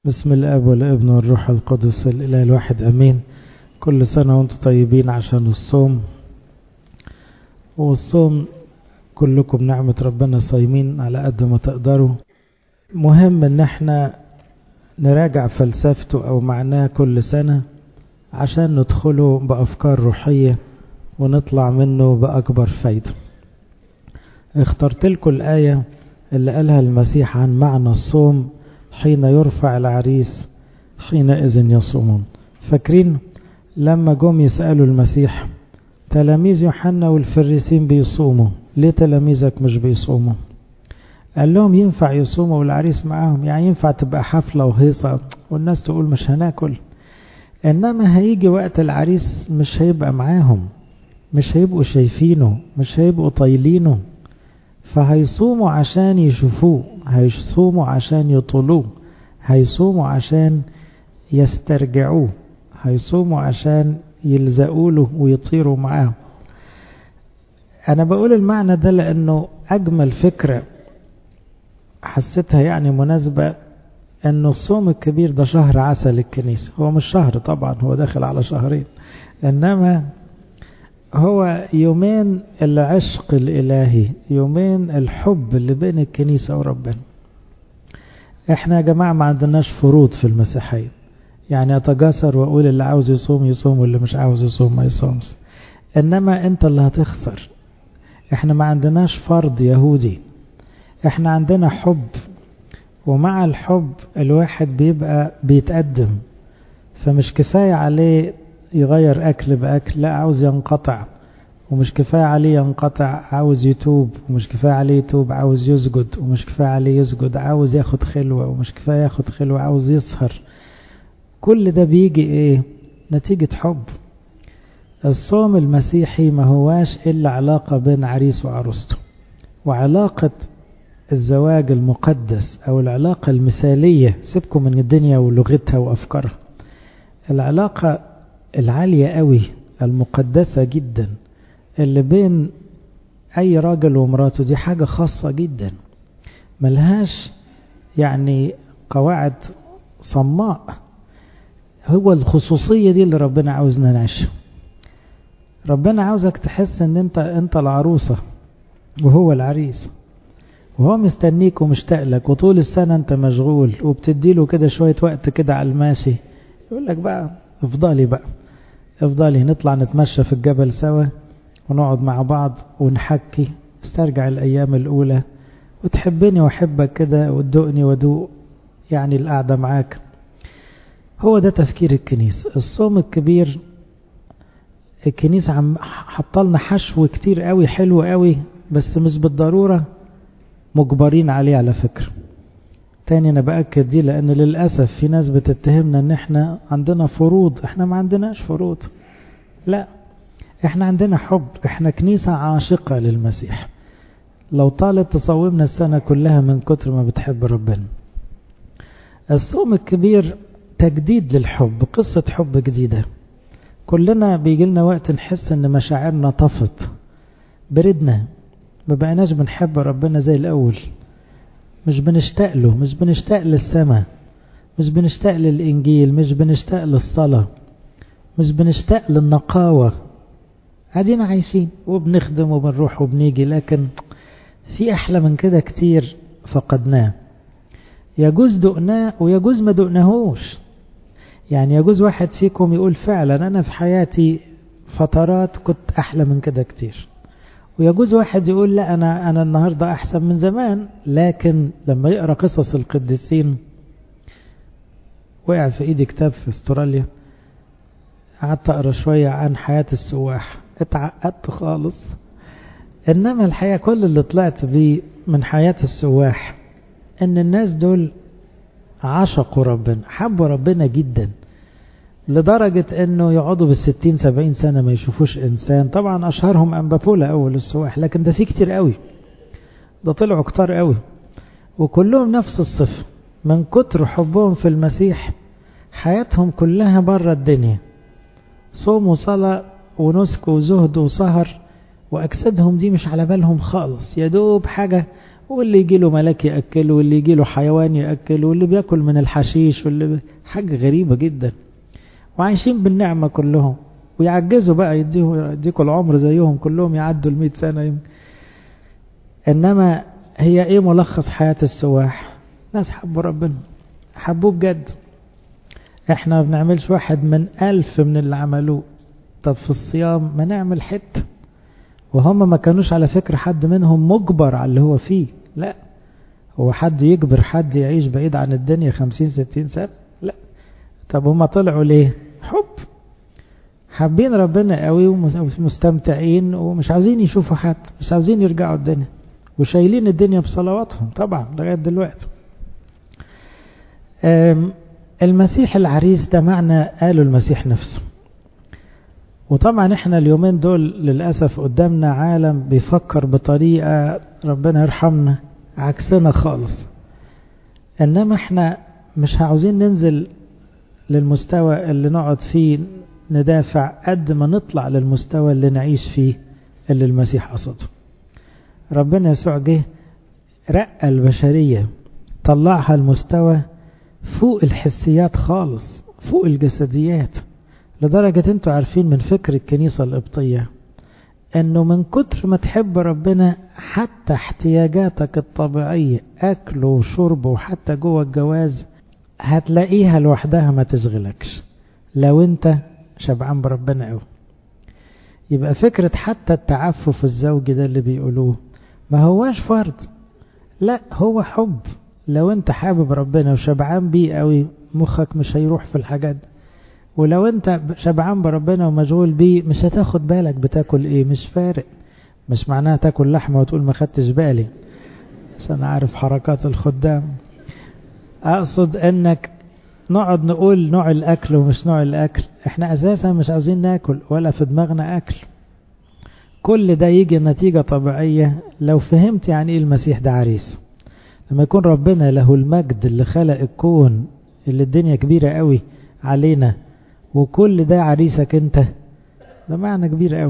بسم الاب والابن والروح القدس الاله الواحد امين كل سنه وانتم طيبين عشان الصوم والصوم كلكم نعمه ربنا صايمين على قد ما تقدروا مهم ان احنا نراجع فلسفته او معناه كل سنه عشان ندخله بافكار روحيه ونطلع منه باكبر فايده اخترت لكم الايه اللي قالها المسيح عن معنى الصوم حين يرفع العريس حينئذ يصومون فاكرين لما جم يسألوا المسيح تلاميذ يوحنا والفريسين بيصوموا ليه تلاميذك مش بيصوموا قال لهم ينفع يصوموا والعريس معاهم يعني ينفع تبقى حفلة وهيصة والناس تقول مش هناكل إنما هيجي وقت العريس مش هيبقى معاهم مش هيبقوا شايفينه مش هيبقوا طايلينه فهيصوموا عشان يشوفوه هيصوموا عشان يطلوه هيصوموا عشان يسترجعوه هيصوموا عشان يلزقوا له ويطيروا معاه انا بقول المعنى ده لانه اجمل فكرة حسيتها يعني مناسبة انه الصوم الكبير ده شهر عسل الكنيسة هو مش شهر طبعا هو داخل على شهرين انما هو يومين العشق الإلهي يومين الحب اللي بين الكنيسة وربنا احنا يا جماعة ما عندناش فروض في المسيحية يعني اتجاسر واقول اللي عاوز يصوم يصوم واللي مش عاوز يصوم ما يصومش انما انت اللي هتخسر احنا ما عندناش فرض يهودي احنا عندنا حب ومع الحب الواحد بيبقى بيتقدم فمش كفاية عليه يغير أكل بأكل لا عاوز ينقطع ومش كفاية عليه ينقطع عاوز يتوب ومش كفاية عليه يتوب عاوز يسجد ومش كفاية عليه يسجد عاوز ياخد خلوة ومش كفاية ياخد خلوة عاوز يسهر كل ده بيجي ايه نتيجة حب الصوم المسيحي ما هواش إلا علاقة بين عريس وعروسته وعلاقة الزواج المقدس أو العلاقة المثالية سيبكم من الدنيا ولغتها وأفكارها العلاقة العالية قوي المقدسة جدا اللي بين أي راجل ومراته دي حاجة خاصة جدا ملهاش يعني قواعد صماء هو الخصوصية دي اللي ربنا عاوزنا نعيشها ربنا عاوزك تحس ان انت انت العروسة وهو العريس وهو مستنيك ومشتاق لك وطول السنة انت مشغول وبتديله كده شوية وقت كده على الماشي يقول لك بقى افضلي بقى افضلي نطلع نتمشى في الجبل سوا ونقعد مع بعض ونحكي استرجع الأيام الأولى وتحبني وأحبك كده وتدوقني ودوق يعني القعدة معاك هو ده تفكير الكنيسة الصوم الكبير الكنيسة عم حطلنا حشو كتير قوي حلو قوي بس مش بالضرورة مجبرين عليه على فكرة تاني انا باكد دي لان للاسف في ناس بتتهمنا ان احنا عندنا فروض احنا ما عندناش فروض لا احنا عندنا حب احنا كنيسة عاشقة للمسيح لو طالت تصومنا السنة كلها من كتر ما بتحب ربنا الصوم الكبير تجديد للحب قصة حب جديدة كلنا بيجي لنا وقت نحس ان مشاعرنا طفت بردنا ما بقيناش بنحب ربنا زي الاول مش بنشتاق له مش بنشتاق للسماء مش بنشتاق للإنجيل مش بنشتاق للصلاة مش بنشتاق للنقاوة قاعدين عايشين وبنخدم وبنروح وبنيجي لكن في أحلى من كده كتير فقدناه يجوز دقناه ويجوز ما دقناهوش يعني يجوز واحد فيكم يقول فعلا أنا في حياتي فترات كنت أحلى من كده كتير ويجوز واحد يقول لا أنا, أنا النهاردة أحسن من زمان لكن لما يقرأ قصص القديسين وقع في إيدي كتاب في استراليا قعدت أقرأ شوية عن حياة السواح اتعقدت خالص إنما الحقيقة كل اللي طلعت بيه من حياة السواح إن الناس دول عشقوا ربنا حبوا ربنا جدا لدرجة انه يقعدوا بالستين سبعين سنة ما يشوفوش انسان طبعا اشهرهم امبابولا اول السواح لكن ده في كتير قوي ده طلعوا كتار قوي وكلهم نفس الصفة من كتر حبهم في المسيح حياتهم كلها بره الدنيا صوم وصلاة ونسك وزهد وسهر واجسادهم دي مش على بالهم خالص يا دوب حاجة واللي يجي له ملاك يأكله واللي يجي له حيوان يأكله واللي بياكل من الحشيش واللي بي... حاجة غريبة جدا وعايشين بالنعمة كلهم ويعجزوا بقى يديه يديكوا العمر زيهم كلهم يعدوا المئة سنة يمكن إنما هي إيه ملخص حياة السواح ناس حبوا ربنا حبوه بجد احنا ما بنعملش واحد من ألف من اللي عملوه طب في الصيام ما نعمل حتة وهم ما كانوش على فكرة حد منهم مجبر على اللي هو فيه لا هو حد يجبر حد يعيش بعيد عن الدنيا خمسين ستين سنة لا طب هم طلعوا ليه حب حابين ربنا قوي ومستمتعين ومش عاوزين يشوفوا حد مش عاوزين يرجعوا الدنيا وشايلين الدنيا بصلواتهم طبعا لغاية دلوقتي المسيح العريس ده معنى قالوا المسيح نفسه وطبعا احنا اليومين دول للأسف قدامنا عالم بيفكر بطريقة ربنا يرحمنا عكسنا خالص انما احنا مش عاوزين ننزل للمستوى اللي نقعد فيه ندافع قد ما نطلع للمستوى اللي نعيش فيه اللي المسيح قصده ربنا يسوع جه رقى البشرية طلعها المستوى فوق الحسيات خالص فوق الجسديات لدرجة انتوا عارفين من فكر الكنيسة القبطية انه من كتر ما تحب ربنا حتى احتياجاتك الطبيعية اكل وشرب وحتى جوه الجواز هتلاقيها لوحدها ما تشغلكش لو انت شبعان بربنا قوي يبقى فكرة حتى التعفف الزوجي ده اللي بيقولوه ما هواش فرض لا هو حب لو انت حابب ربنا وشبعان بيه قوي مخك مش هيروح في الحاجات ولو انت شبعان بربنا ومشغول بيه مش هتاخد بالك بتاكل ايه مش فارق مش معناها تاكل لحمة وتقول ما خدتش بالي بس انا عارف حركات الخدام اقصد انك نقعد نقول نوع الاكل ومش نوع الاكل احنا اساسا مش عاوزين ناكل ولا في دماغنا اكل كل ده يجي نتيجة طبيعية لو فهمت يعني ايه المسيح ده عريس لما يكون ربنا له المجد اللي خلق الكون اللي الدنيا كبيرة قوي علينا وكل ده عريسك انت ده معنى كبير قوي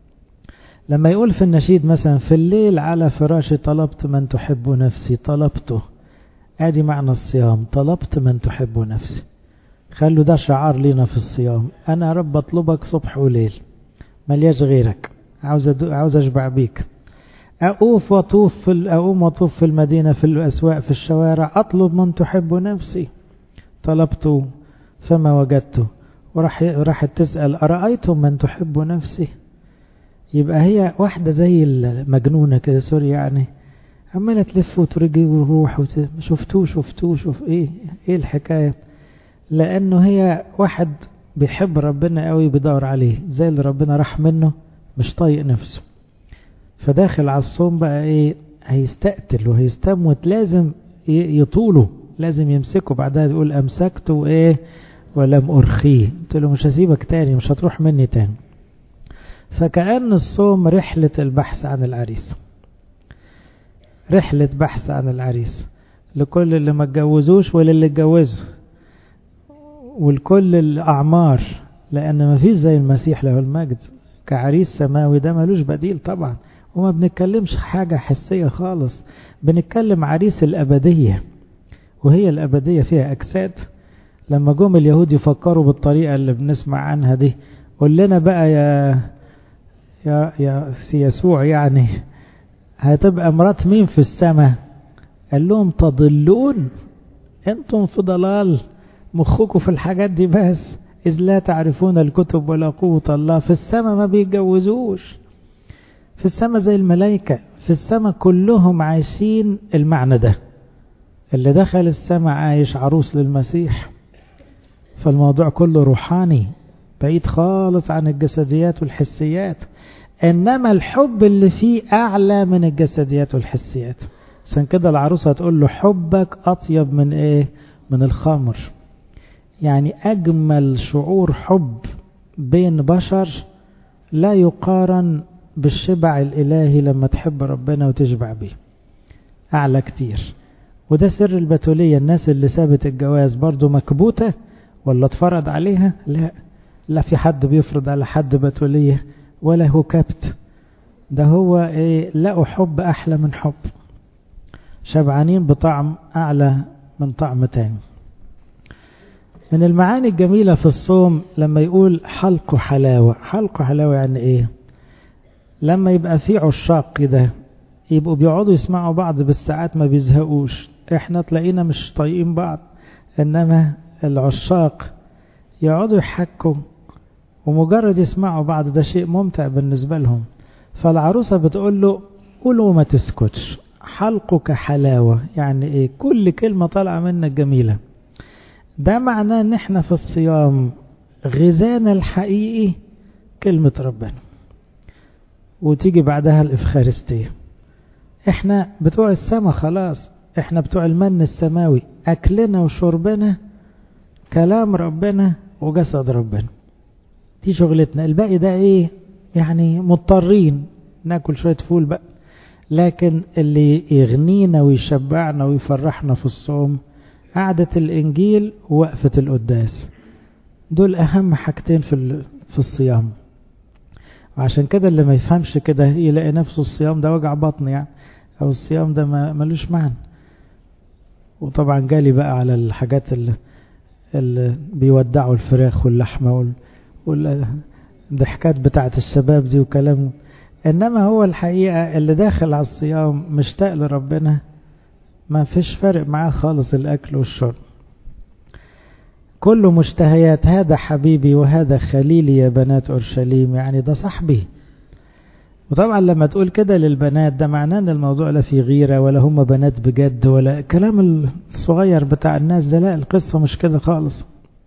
لما يقول في النشيد مثلا في الليل على فراشي طلبت من تحب نفسي طلبته ادي معنى الصيام طلبت من تحب نفسي خلوا ده شعار لينا في الصيام انا يا رب اطلبك صبح وليل ملياش غيرك عاوز أدو... عاوز اشبع بيك اقوف واطوف في اقوم واطوف في المدينه في الاسواق في الشوارع اطلب من تحب نفسي طلبته فما وجدته وراح راحت تسال ارايتم من تحب نفسي يبقى هي واحده زي المجنونه كده سوري يعني عماله تلف وترجي وتروح وت... شفتوه شفتوه شوف ايه ايه الحكايه لانه هي واحد بيحب ربنا قوي بيدور عليه زي اللي ربنا راح منه مش طايق نفسه فداخل على الصوم بقى ايه هيستقتل وهيستموت لازم يطوله لازم يمسكه بعدها يقول امسكته ايه ولم ارخيه قلت له مش هسيبك تاني مش هتروح مني تاني فكأن الصوم رحلة البحث عن العريس رحلة بحث عن العريس لكل اللي ما اتجوزوش وللي اتجوزوا ولكل الأعمار لأن ما فيش زي المسيح له المجد كعريس سماوي ده ملوش بديل طبعا وما بنتكلمش حاجة حسية خالص بنتكلم عريس الأبدية وهي الأبدية فيها أجساد لما جم اليهود يفكروا بالطريقة اللي بنسمع عنها دي قول لنا بقى يا يا يا في يسوع يعني هتبقى مرات مين في السماء قال لهم تضلون انتم في ضلال مخكم في الحاجات دي بس إذ لا تعرفون الكتب ولا قوة الله في السماء ما بيتجوزوش في السماء زي الملائكة في السماء كلهم عايشين المعنى ده اللي دخل السماء عايش عروس للمسيح فالموضوع كله روحاني بعيد خالص عن الجسديات والحسيات إنما الحب اللي فيه أعلى من الجسديات والحسيات عشان كده العروسة هتقول له حبك أطيب من إيه من الخمر يعني أجمل شعور حب بين بشر لا يقارن بالشبع الإلهي لما تحب ربنا وتشبع بيه أعلى كتير وده سر البتولية الناس اللي سابت الجواز برضو مكبوتة ولا اتفرض عليها لا لا في حد بيفرض على حد بتولية ولا هو كبت ده هو ايه لقوا حب أحلى من حب شبعانين بطعم أعلى من طعم تاني من المعاني الجميلة في الصوم لما يقول حلق حلاوة حلق حلاوة يعني ايه لما يبقى في عشاق كده يبقوا بيقعدوا يسمعوا بعض بالساعات ما بيزهقوش احنا تلاقينا مش طايقين بعض انما العشاق يقعدوا يحكوا ومجرد يسمعوا بعض ده شيء ممتع بالنسبة لهم فالعروسة بتقول له قول وما تسكتش حلقك حلاوة يعني ايه كل كلمة طالعة منك جميلة ده معناه ان احنا في الصيام غذانا الحقيقي كلمة ربنا وتيجي بعدها الإفخارستية احنا بتوع السما خلاص احنا بتوع المن السماوي أكلنا وشربنا كلام ربنا وجسد ربنا دي شغلتنا الباقي ده ايه يعني مضطرين ناكل شوية فول بقى لكن اللي يغنينا ويشبعنا ويفرحنا في الصوم قعدة الإنجيل ووقفة القداس دول أهم حاجتين في في الصيام وعشان كده اللي ما يفهمش كده يلاقي نفسه الصيام ده وجع بطن يعني أو الصيام ده ما ملوش معنى وطبعا جالي بقى على الحاجات اللي, اللي بيودعوا الفراخ واللحمة والضحكات بتاعت الشباب دي وكلام إنما هو الحقيقة اللي داخل على الصيام مشتاق لربنا ما فيش فرق معاه خالص الأكل والشرب كل مشتهيات هذا حبيبي وهذا خليلي يا بنات أورشليم يعني ده صاحبي وطبعا لما تقول كده للبنات ده معناه ان الموضوع لا فيه غيرة ولا هم بنات بجد ولا كلام الصغير بتاع الناس ده لا القصة مش كده خالص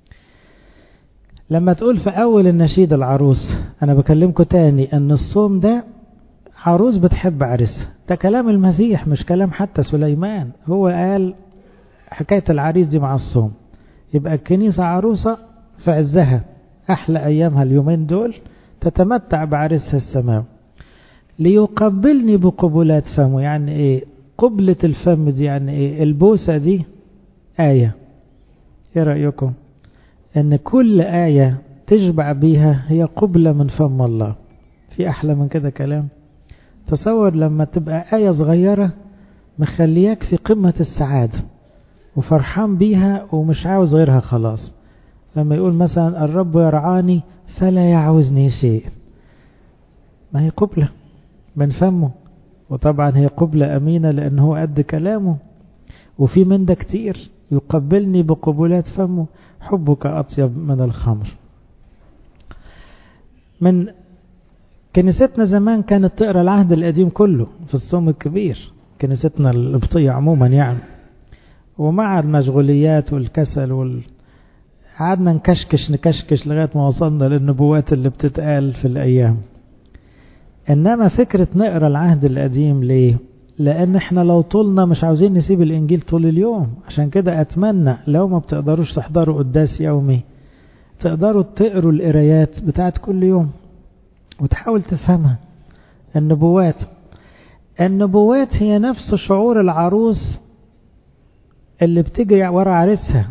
لما تقول في أول النشيد العروس أنا بكلمكم تاني أن الصوم ده عروس بتحب عريسها ده كلام المسيح مش كلام حتى سليمان هو قال حكاية العريس دي مع الصوم يبقى الكنيسة عروسة في عزها أحلى أيامها اليومين دول تتمتع بعريسها السماوي ليقبلني بقبلات فمه يعني ايه قبلة الفم دي يعني ايه البوسة دي آية ايه رأيكم ان كل آية تشبع بيها هي قبلة من فم الله في أحلى من كده كلام تصور لما تبقى آية صغيرة مخلياك في قمة السعادة وفرحان بيها ومش عاوز غيرها خلاص لما يقول مثلا الرب يرعاني فلا يعوزني شيء ما هي قبلة من فمه وطبعا هي قبلة أمينة لأنه قد كلامه وفي من ده كتير يقبلني بقبلات فمه حبك أطيب من الخمر من كنيستنا زمان كانت تقرا العهد القديم كله في الصوم الكبير كنيستنا القبطية عموما يعني ومع المشغوليات والكسل وال... قعدنا نكشكش نكشكش لغاية ما وصلنا للنبوات اللي بتتقال في الأيام إنما فكرة نقرا العهد القديم ليه؟ لأن احنا لو طولنا مش عاوزين نسيب الإنجيل طول اليوم عشان كده أتمنى لو ما بتقدروش تحضروا قداس يومي تقدروا تقروا القرايات بتاعت كل يوم وتحاول تفهمها النبوات النبوات هي نفس شعور العروس اللي بتجري ورا عريسها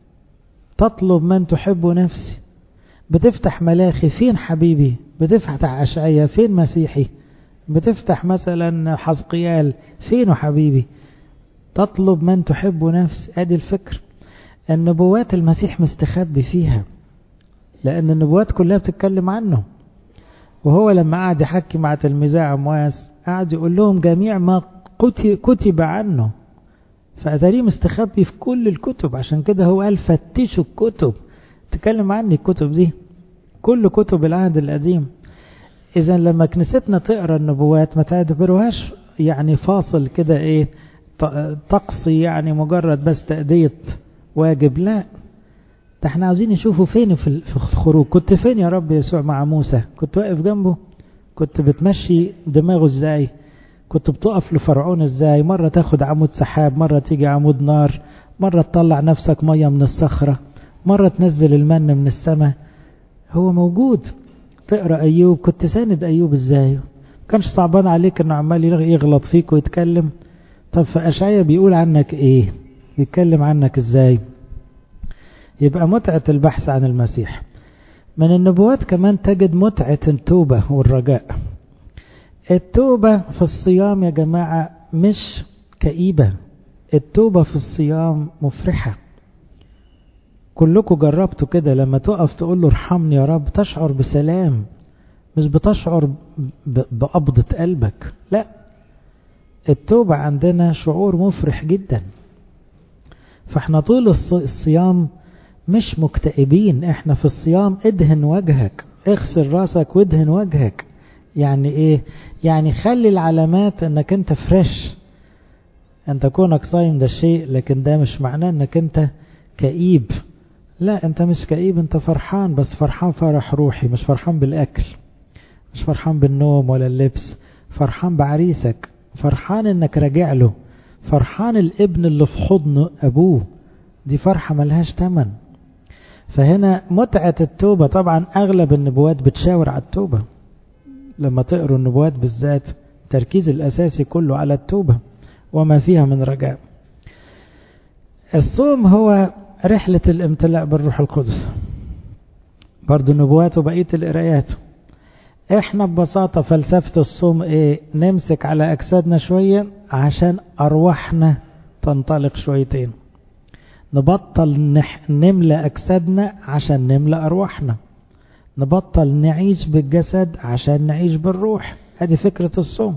تطلب من تحب نفسي بتفتح ملاخي فين حبيبي بتفتح أشعية فين مسيحي بتفتح مثلا حزقيال فين حبيبي تطلب من تحب نفسي ادي الفكر النبوات المسيح مستخبي فيها لأن النبوات كلها بتتكلم عنه وهو لما قعد يحكي مع تلميذي عمواس قعد يقول لهم جميع ما كتب عنه فأتاريه مستخبي في كل الكتب عشان كده هو قال فتشوا الكتب تكلم عني الكتب دي كل كتب العهد القديم إذا لما كنيستنا تقرا النبوات ما تعتبروهاش يعني فاصل كده إيه تقصي يعني مجرد بس تأدية واجب لا ده احنا عاوزين نشوفه فين في الخروج كنت فين يا رب يسوع مع موسى كنت واقف جنبه كنت بتمشي دماغه ازاي كنت بتقف لفرعون ازاي مرة تاخد عمود سحاب مرة تيجي عمود نار مرة تطلع نفسك مية من الصخرة مرة تنزل المن من السماء هو موجود تقرأ أيوب كنت ساند أيوب ازاي كانش صعبان عليك انه عمال يغلط فيك ويتكلم طب فأشعية بيقول عنك ايه بيتكلم عنك ازاي يبقى متعة البحث عن المسيح من النبوات كمان تجد متعة التوبة والرجاء التوبة في الصيام يا جماعة مش كئيبة التوبة في الصيام مفرحة كلكم جربتوا كده لما تقف تقول له ارحمني يا رب تشعر بسلام مش بتشعر بقبضة قلبك لا التوبة عندنا شعور مفرح جدا فاحنا طول الصيام مش مكتئبين احنا في الصيام ادهن وجهك اغسل راسك وادهن وجهك يعني ايه يعني خلي العلامات انك انت فريش انت كونك صايم ده شيء لكن ده مش معناه انك انت كئيب لا انت مش كئيب انت فرحان بس فرحان فرح روحي مش فرحان بالاكل مش فرحان بالنوم ولا اللبس فرحان بعريسك فرحان انك راجع له فرحان الابن اللي في حضن ابوه دي فرحة ملهاش تمن فهنا متعة التوبة طبعا اغلب النبوات بتشاور على التوبة لما تقروا النبوات بالذات التركيز الاساسي كله على التوبة وما فيها من رجاء الصوم هو رحلة الامتلاء بالروح القدس برضو النبوات وبقية القرايات احنا ببساطة فلسفة الصوم ايه نمسك على اجسادنا شوية عشان ارواحنا تنطلق شويتين نبطل نح... نملى اجسادنا عشان نملى ارواحنا نبطل نعيش بالجسد عشان نعيش بالروح هذه فكرة الصوم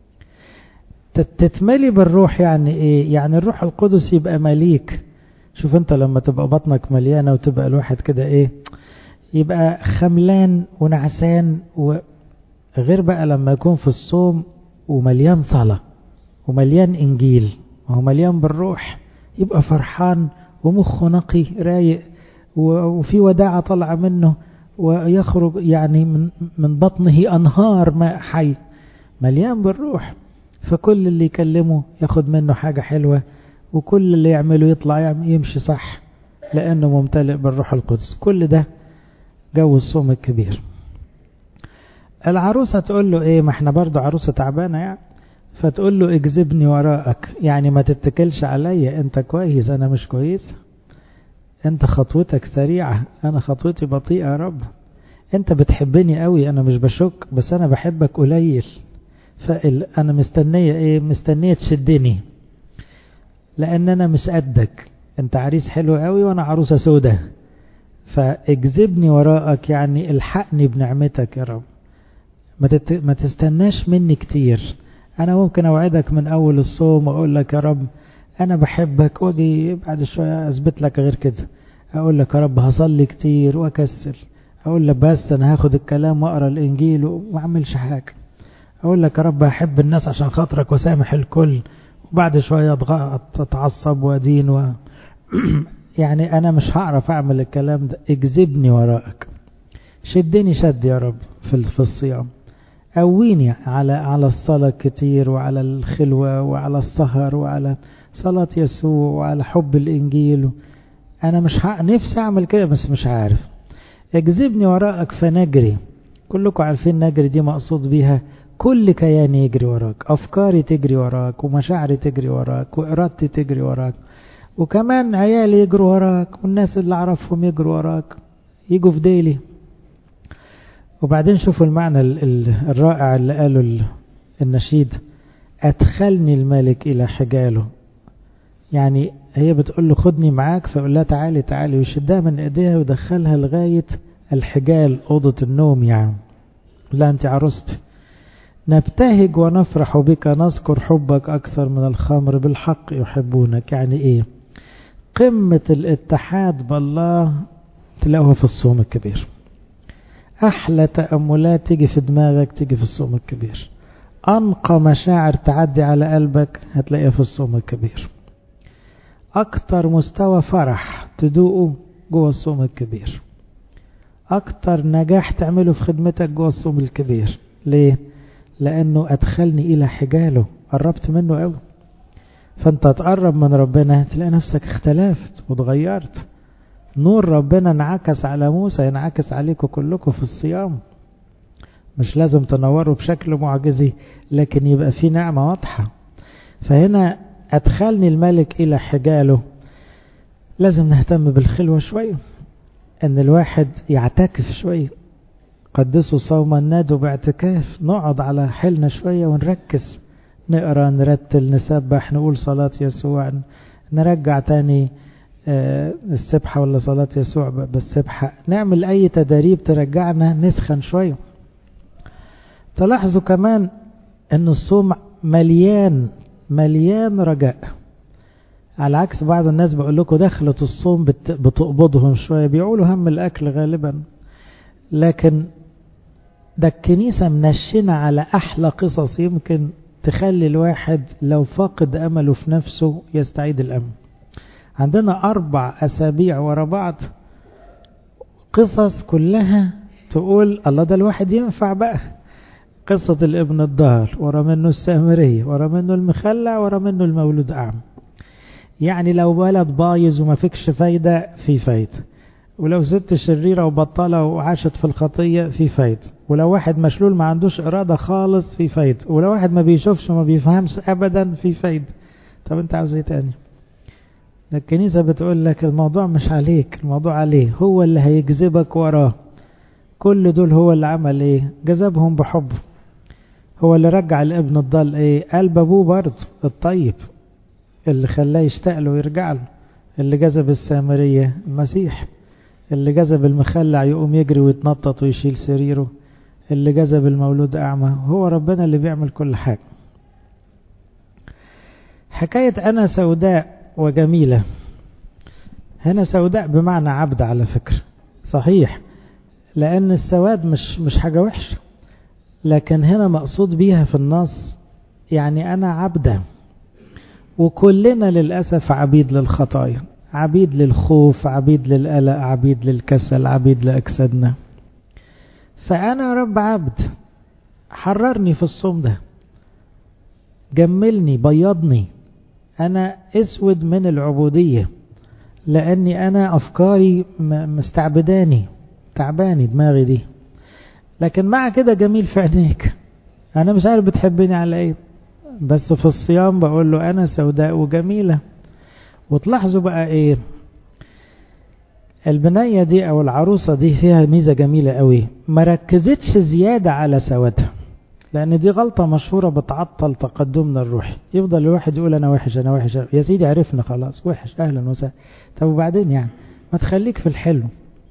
تتملي بالروح يعني ايه يعني الروح القدس يبقى مليك شوف انت لما تبقى بطنك مليانة وتبقى الواحد كده ايه يبقى خملان ونعسان وغير بقى لما يكون في الصوم ومليان صلاة ومليان انجيل وهو مليان بالروح يبقى فرحان ومخه نقي رايق وفي وداعة طالعة منه ويخرج يعني من من بطنه انهار ماء حي مليان بالروح فكل اللي يكلمه ياخد منه حاجة حلوة وكل اللي يعمله يطلع يمشي صح لأنه ممتلئ بالروح القدس كل ده جو الصوم الكبير العروسة تقول له ايه ما احنا برضو عروسة تعبانة يعني فتقول له اجذبني وراءك يعني ما تتكلش عليا انت كويس انا مش كويس انت خطوتك سريعة انا خطوتي بطيئة يا رب انت بتحبني قوي انا مش بشك بس انا بحبك قليل فانا مستنية ايه مستنية تشدني لان انا مش قدك انت عريس حلو قوي وانا عروسة سودة فاجذبني وراءك يعني الحقني بنعمتك يا رب ما, تت... ما تستناش مني كتير انا ممكن اوعدك من اول الصوم واقول لك يا رب انا بحبك واجي بعد شوية اثبت لك غير كده اقول لك يا رب هصلي كتير واكسل اقول لك بس انا هاخد الكلام واقرا الانجيل وما اعملش حاجه اقول لك يا رب احب الناس عشان خاطرك وسامح الكل وبعد شويه اتعصب وادين و... يعني انا مش هعرف اعمل الكلام ده اجذبني وراءك شدني شد يا رب في في الصيام قويني على على الصلاه كتير وعلى الخلوه وعلى السهر وعلى صلاه يسوع وعلى حب الانجيل انا مش ه... نفسي اعمل كده بس مش عارف اجذبني وراءك فنجري كلكم عارفين نجري دي مقصود بيها كل كياني يجري وراك أفكاري تجري وراك ومشاعري تجري وراك وإرادتي تجري وراك وكمان عيالي يجروا وراك والناس اللي أعرفهم يجروا وراك يجوا في ديلي وبعدين شوفوا المعنى الرائع اللي قاله النشيد أدخلني الملك إلى حجاله يعني هي بتقول له خدني معاك فيقول لها تعالي تعالي ويشدها من ايديها ويدخلها لغاية الحجال أوضة النوم يعني لا أنت عروستي نبتهج ونفرح بك نذكر حبك أكثر من الخمر بالحق يحبونك يعني إيه قمة الاتحاد بالله تلاقوها في الصوم الكبير أحلى تأملات تيجي في دماغك تيجي في الصوم الكبير أنقى مشاعر تعدي على قلبك هتلاقيها في الصوم الكبير أكتر مستوى فرح تدوقه جوه الصوم الكبير أكتر نجاح تعمله في خدمتك جوه الصوم الكبير ليه؟ لأنه أدخلني إلى حجاله قربت منه قوي فأنت تقرب من ربنا تلاقي نفسك اختلفت وتغيرت نور ربنا انعكس على موسى ينعكس عليكم كلكم في الصيام مش لازم تنوروا بشكل معجزي لكن يبقى في نعمة واضحة فهنا أدخلني الملك إلى حجاله لازم نهتم بالخلوة شوية أن الواحد يعتكف شوية قدسوا صوما نادوا باعتكاف نقعد على حيلنا شوية ونركز نقرا نرتل نسبح نقول صلاة يسوع نرجع تاني السبحة ولا صلاة يسوع بالسبحة نعمل أي تدريب ترجعنا نسخن شوية تلاحظوا كمان أن الصوم مليان مليان رجاء على عكس بعض الناس بقول لكم دخلة الصوم بتقبضهم شوية بيقولوا هم الأكل غالبا لكن ده الكنيسة منشنة على أحلى قصص يمكن تخلي الواحد لو فاقد أمله في نفسه يستعيد الأمل عندنا أربع أسابيع ورا بعض قصص كلها تقول الله ده الواحد ينفع بقى قصة الابن الضال ورا منه السامرية ورا منه المخلع ورا منه المولود أعمى يعني لو ولد بايظ وما فيكش فايدة في فايدة ولو ست شريرة وبطلة وعاشت في الخطية في فايدة ولو واحد مشلول ما عندوش إرادة خالص في فايدة ولو واحد ما بيشوفش وما بيفهمش أبدا في فايدة طب أنت عاوز إيه تاني الكنيسة بتقول لك الموضوع مش عليك الموضوع عليه هو اللي هيجذبك وراه كل دول هو اللي عمل ايه جذبهم بحبه هو اللي رجع الابن الضال ايه قلب ابوه برضه الطيب اللي خلاه يشتاق له ويرجع له اللي جذب السامرية المسيح اللي جذب المخلع يقوم يجري ويتنطط ويشيل سريره اللي جذب المولود أعمى هو ربنا اللي بيعمل كل حاجة حكاية أنا سوداء وجميلة هنا سوداء بمعنى عبد على فكرة صحيح لأن السواد مش مش حاجة وحشة لكن هنا مقصود بيها في النص يعني أنا عبدة وكلنا للأسف عبيد للخطايا عبيد للخوف عبيد للقلق عبيد للكسل عبيد لأجسادنا فأنا رب عبد حررني في الصوم ده جملني بيضني أنا أسود من العبودية لأني أنا أفكاري مستعبداني تعباني دماغي دي لكن مع كده جميل في عينيك أنا مش عارف بتحبني على إيه بس في الصيام بقول له أنا سوداء وجميلة وتلاحظوا بقى إيه البنية دي أو العروسة دي فيها ميزة جميلة قوي ما ركزتش زيادة على سوادها لأن دي غلطة مشهورة بتعطل تقدمنا الروحي يفضل الواحد يقول أنا وحش أنا وحش يا سيدي عرفنا خلاص وحش أهلا وسهلا طب وبعدين يعني ما تخليك في الحلو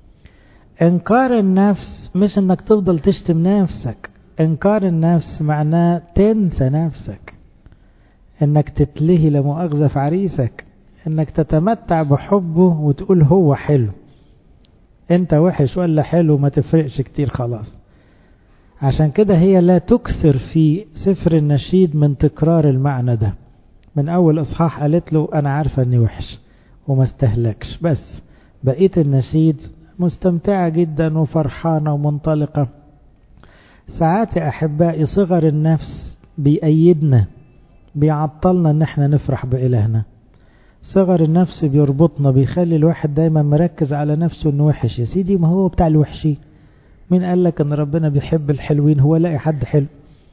إنكار النفس مش إنك تفضل تشتم نفسك إنكار النفس معناه تنسى نفسك إنك تتلهي لمؤاخذة في عريسك إنك تتمتع بحبه وتقول هو حلو أنت وحش ولا حلو ما تفرقش كتير خلاص عشان كده هي لا تكثر في سفر النشيد من تكرار المعنى ده من أول إصحاح قالت له أنا عارفة أني وحش وما استهلكش بس بقية النشيد مستمتعة جدا وفرحانة ومنطلقة ساعات يا أحبائي صغر النفس بيأيدنا بيعطلنا ان احنا نفرح بإلهنا صغر النفس بيربطنا بيخلي الواحد دايما مركز على نفسه انه وحش يا سيدي ما هو بتاع الوحشين مين قال لك ان ربنا بيحب الحلوين هو لاقي حد حلو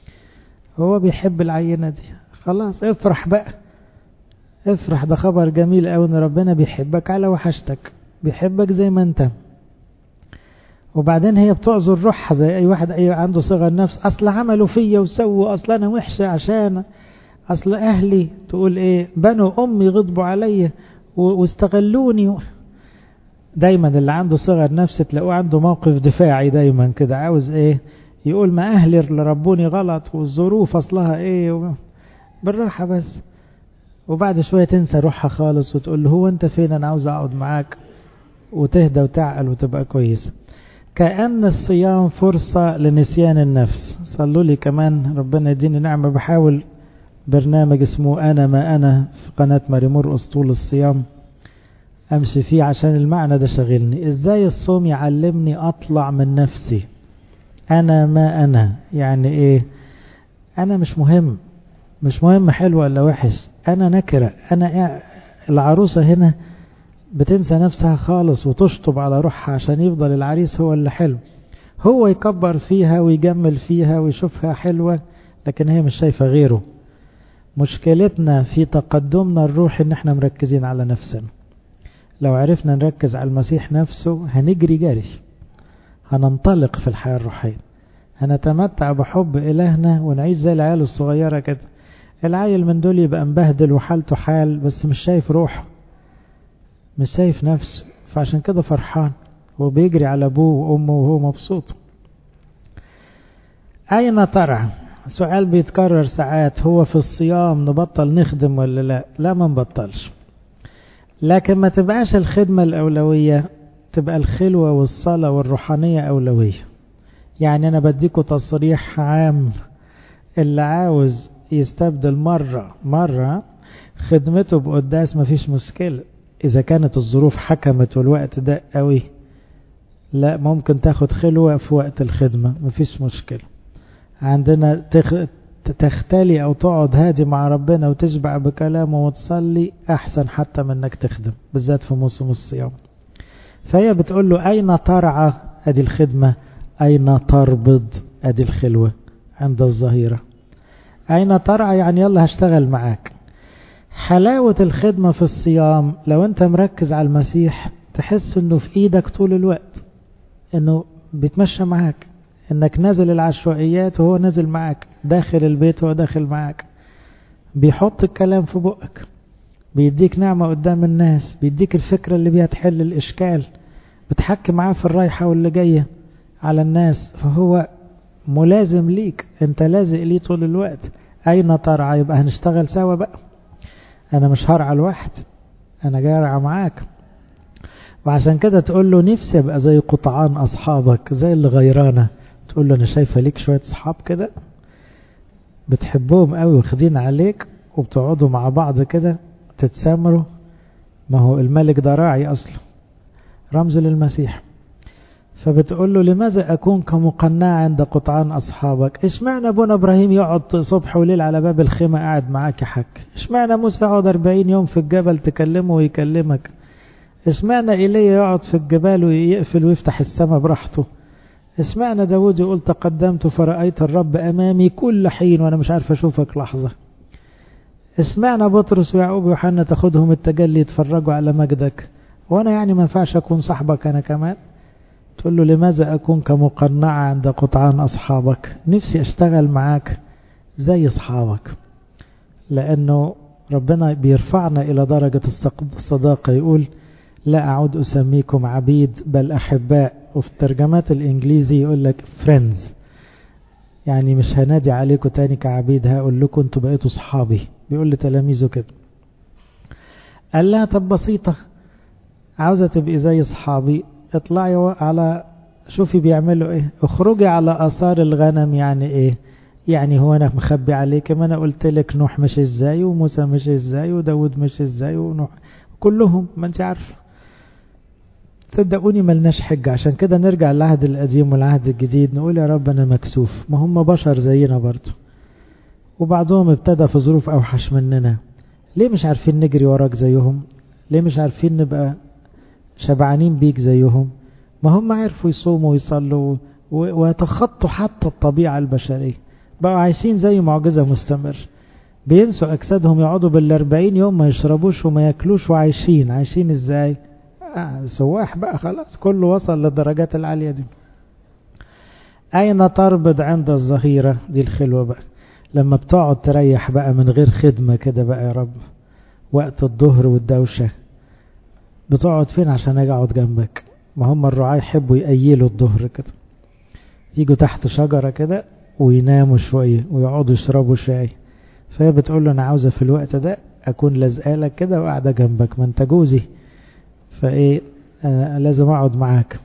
هو بيحب العينة دي خلاص افرح بقى افرح ده خبر جميل قوي ان ربنا بيحبك على وحشتك بيحبك زي ما انت وبعدين هي بتعذر روحها زي اي واحد اي عنده صغر نفس اصل عملوا فيا وسووا اصل انا وحشه عشان اصل اهلي تقول ايه بنوا امي غضبوا عليا واستغلوني دايما اللي عنده صغر نفس تلاقوه عنده موقف دفاعي دايما كده عاوز ايه يقول ما اهلي اللي ربوني غلط والظروف اصلها ايه و... بالراحه بس وبعد شويه تنسى روحها خالص وتقول له هو انت فين انا عاوز اقعد معاك وتهدى وتعقل وتبقى كويس كأن الصيام فرصة لنسيان النفس صلوا لي كمان ربنا يديني نعمة بحاول برنامج اسمه أنا ما أنا في قناة مريمور أسطول الصيام أمشي فيه عشان المعنى ده شغلني إزاي الصوم يعلمني أطلع من نفسي أنا ما أنا يعني إيه أنا مش مهم مش مهم حلو ولا وحش أنا نكرة أنا إيه العروسة هنا بتنسى نفسها خالص وتشطب على روحها عشان يفضل العريس هو اللي حلو هو يكبر فيها ويجمل فيها ويشوفها حلوة لكن هي مش شايفة غيره مشكلتنا في تقدمنا الروحي ان احنا مركزين على نفسنا لو عرفنا نركز على المسيح نفسه هنجري جري هننطلق في الحياة الروحية هنتمتع بحب إلهنا ونعيش زي العيال الصغيرة كده العيل من دول يبقى مبهدل وحالته حال بس مش شايف روحه مش شايف نفسه فعشان كده فرحان وبيجري على ابوه وامه وهو مبسوط اين ترى سؤال بيتكرر ساعات هو في الصيام نبطل نخدم ولا لا لا ما نبطلش لكن ما تبقاش الخدمة الأولوية تبقى الخلوة والصلاة والروحانية أولوية يعني أنا بديكوا تصريح عام اللي عاوز يستبدل مرة مرة خدمته بقداس مفيش مشكلة إذا كانت الظروف حكمت والوقت ده قوي لا ممكن تاخد خلوة في وقت الخدمة مفيش مشكلة عندنا تخ... تختلي أو تقعد هادي مع ربنا وتشبع بكلامه وتصلي أحسن حتى من أنك تخدم بالذات في موسم الصيام فهي بتقول له أين ترعى أدي الخدمة أين تربض أدي الخلوة عند الظهيرة أين ترعى يعني يلا هشتغل معاك حلاوة الخدمة في الصيام لو أنت مركز على المسيح تحس أنه في إيدك طول الوقت أنه بيتمشى معاك انك نازل العشوائيات وهو نازل معاك داخل البيت وهو داخل معاك بيحط الكلام في بقك بيديك نعمة قدام الناس بيديك الفكرة اللي بيها تحل الإشكال بتحكي معاه في الرايحة واللي جاية على الناس فهو ملازم ليك انت لازق ليه طول الوقت اين ترعى يبقى هنشتغل سوا بقى انا مش هرعى لوحد انا جاي ارعى معاك وعشان كده تقول له نفسي ابقى زي قطعان اصحابك زي اللي غيرانه تقول له انا شايفه ليك شويه اصحاب كده بتحبهم قوي واخدين عليك وبتقعدوا مع بعض كده تتسامروا ما هو الملك ده راعي اصلا رمز للمسيح فبتقول له لماذا اكون كمقنع عند قطعان اصحابك اشمعنى ابونا ابراهيم يقعد صبح وليل على باب الخيمه قاعد معاك يا حاج اشمعنى موسى يقعد 40 يوم في الجبل تكلمه ويكلمك اشمعنى ايليا يقعد في الجبال ويقفل ويفتح السماء براحته اسمعنا داود يقول تقدمت فرأيت الرب أمامي كل حين وأنا مش عارف أشوفك لحظة اسمعنا بطرس ويعقوب ويوحنا تاخدهم التجلي يتفرجوا على مجدك وأنا يعني ما ينفعش أكون صاحبك أنا كمان تقول له لماذا أكون كمقنعة عند قطعان أصحابك نفسي أشتغل معاك زي أصحابك لأنه ربنا بيرفعنا إلى درجة الصداقة يقول لا أعود أسميكم عبيد بل أحباء وفي الترجمات الإنجليزي يقول لك friends يعني مش هنادي عليكم تاني كعبيد هقول لكم انتوا بقيتوا صحابي بيقول لتلاميذه كده قال لها طب بسيطة عاوزة تبقي زي صحابي اطلعي على شوفي بيعملوا ايه اخرجي على اثار الغنم يعني ايه يعني هو انا مخبي عليك ما انا قلت لك نوح مش ازاي وموسى مش ازاي وداود مش ازاي ونوح كلهم ما انت عارفه صدقوني ملناش حجة عشان كده نرجع للعهد القديم والعهد الجديد نقول يا رب أنا مكسوف ما هم بشر زينا برضه وبعضهم ابتدى في ظروف أوحش مننا ليه مش عارفين نجري وراك زيهم ليه مش عارفين نبقى شبعانين بيك زيهم ما هم عرفوا يصوموا ويصلوا ويتخطوا حتى الطبيعة البشرية بقوا عايشين زي معجزة مستمر بينسوا أجسادهم يقعدوا بالأربعين يوم ما يشربوش وما ياكلوش وعايشين عايشين ازاي آه سواح بقى خلاص كله وصل للدرجات العالية دي أين تربض عند الظهيرة دي الخلوة بقى لما بتقعد تريح بقى من غير خدمة كده بقى يا رب وقت الظهر والدوشة بتقعد فين عشان اجي اقعد جنبك ما هم الرعاة يحبوا يقيلوا الظهر كده يجوا تحت شجرة كده ويناموا شوية ويقعدوا يشربوا شاي فهي بتقول له انا عاوزة في الوقت ده اكون لازقالك كده وقاعدة جنبك ما انت جوزي فايه آه لازم اقعد معاك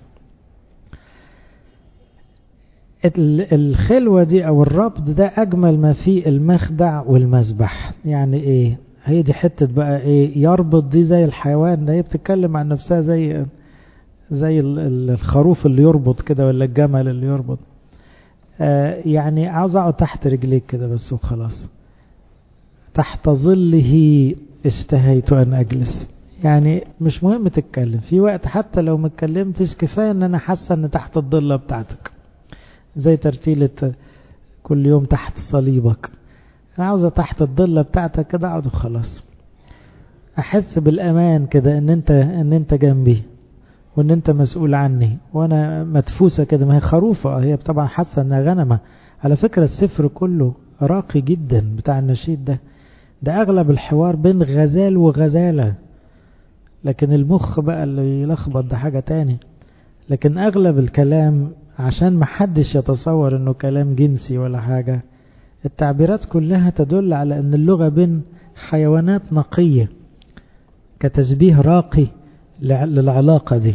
الخلوة دي او الربط ده اجمل ما فيه المخدع والمسبح يعني ايه هي دي حتة بقى ايه يربط دي زي الحيوان ده هي بتتكلم عن نفسها زي زي الخروف اللي يربط كده ولا الجمل اللي يربط آه يعني عاوز اقعد تحت رجليك كده بس وخلاص تحت ظله اشتهيت ان اجلس يعني مش مهم تتكلم في وقت حتى لو ما اتكلمتش كفايه ان انا حاسه ان تحت الضله بتاعتك زي ترتيله كل يوم تحت صليبك انا عاوزه تحت الضله بتاعتك كده اقعد وخلاص احس بالامان كده ان انت ان انت جنبي وان انت مسؤول عني وانا مدفوسه كده ما هي خروفه هي طبعا حاسه انها غنمه على فكره السفر كله راقي جدا بتاع النشيد ده ده أغلب الحوار بين غزال وغزالة لكن المخ بقى اللي يلخبط ده حاجة تاني لكن أغلب الكلام عشان محدش يتصور انه كلام جنسي ولا حاجة التعبيرات كلها تدل على ان اللغة بين حيوانات نقية كتشبيه راقي للعلاقة دي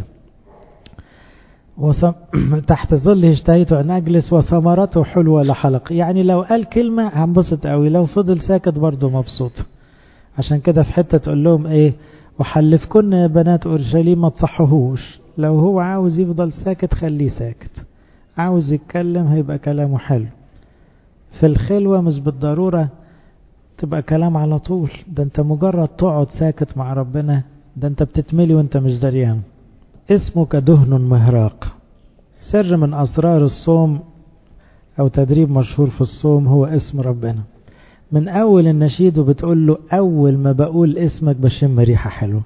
وثم... تحت ظله اشتهيت أن أجلس وثمرته حلوة لحلق يعني لو قال كلمة هنبسط قوي لو فضل ساكت برضه مبسوط عشان كده في حتة تقول لهم ايه وحلفكن يا بنات أورشليم ما تصحوهوش لو هو عاوز يفضل ساكت خليه ساكت عاوز يتكلم هيبقى كلامه حلو في الخلوة مش بالضرورة تبقى كلام على طول ده انت مجرد تقعد ساكت مع ربنا ده انت بتتملي وانت مش دريان اسمك دهن مهراق سر من أسرار الصوم أو تدريب مشهور في الصوم هو اسم ربنا من أول النشيد وبتقول له أول ما بقول اسمك بشم ريحة حلوة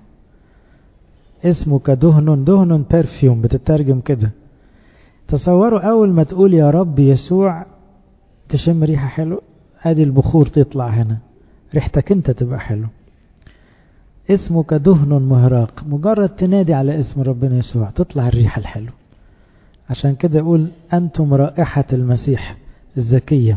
اسمك دهن دهن برفيوم بتترجم كده تصوروا أول ما تقول يا رب يسوع تشم ريحة حلوة ادي البخور تطلع هنا ريحتك انت تبقى حلو اسمك دهن مهراق مجرد تنادي على اسم ربنا يسوع تطلع الريحة الحلوة عشان كده يقول أنتم رائحة المسيح الزكية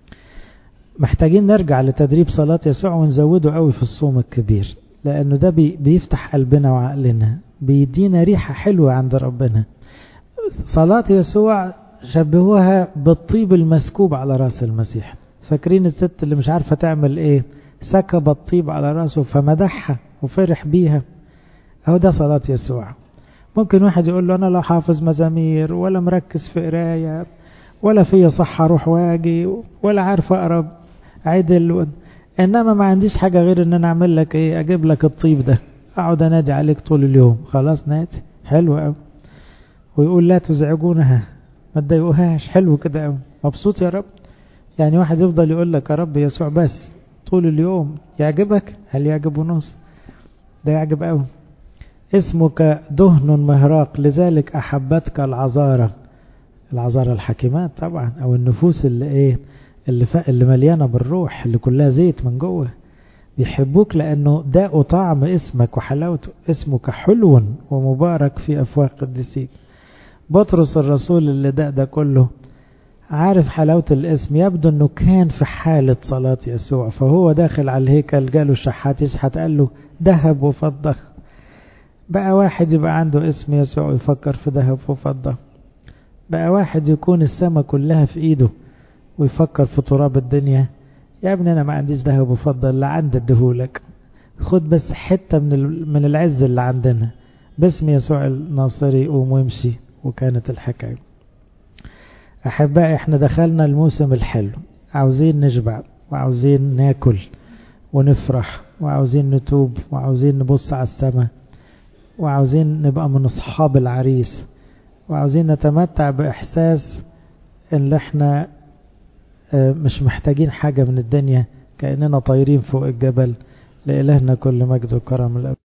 محتاجين نرجع لتدريب صلاة يسوع ونزوده قوي في الصوم الكبير لأنه ده بي بيفتح قلبنا وعقلنا بيدينا ريحة حلوة عند ربنا صلاة يسوع شبهوها بالطيب المسكوب على راس المسيح فاكرين الست اللي مش عارفة تعمل ايه سكب الطيب على راسه فمدحها وفرح بيها اهو ده صلاة يسوع ممكن واحد يقول له انا لا حافظ مزامير ولا مركز في قراية ولا فيا صحة اروح واجي ولا عارف اقرب عدل انما ما عنديش حاجة غير ان انا اعمل لك ايه اجيب لك الطيب ده اقعد انادي عليك طول اليوم خلاص نادي حلو قوي ويقول لا تزعجونها ما تضايقوهاش حلو كده قوي مبسوط يا رب يعني واحد يفضل يقول لك يا رب يسوع بس طول اليوم يعجبك هل يعجبه نص ده يعجب قوي اسمك دهن مهراق لذلك أحبتك العذارة العذارة الحكيمات طبعا أو النفوس اللي إيه اللي, ف... اللي مليانة بالروح اللي كلها زيت من جوه بيحبوك لأنه داء طعم اسمك وحلاوته اسمك حلو ومبارك في أفواه قدسيك بطرس الرسول اللي ده ده كله عارف حلاوة الاسم يبدو انه كان في حالة صلاة يسوع فهو داخل على الهيكل جاله الشحات يشحت قال له ذهب وفضة بقى واحد يبقى عنده اسم يسوع ويفكر في ذهب وفضة بقى واحد يكون السماء كلها في ايده ويفكر في تراب الدنيا يا ابني انا ما عنديش ذهب وفضة اللي عندي اديهولك خد بس حتة من من العز اللي عندنا باسم يسوع الناصري قوم وامشي وكانت الحكايه أحبائي احنا دخلنا الموسم الحلو عاوزين نشبع وعاوزين ناكل ونفرح وعاوزين نتوب وعاوزين نبص على السماء وعاوزين نبقى من أصحاب العريس وعاوزين نتمتع بإحساس إن احنا مش محتاجين حاجة من الدنيا كأننا طايرين فوق الجبل لإلهنا كل مجد وكرم الأب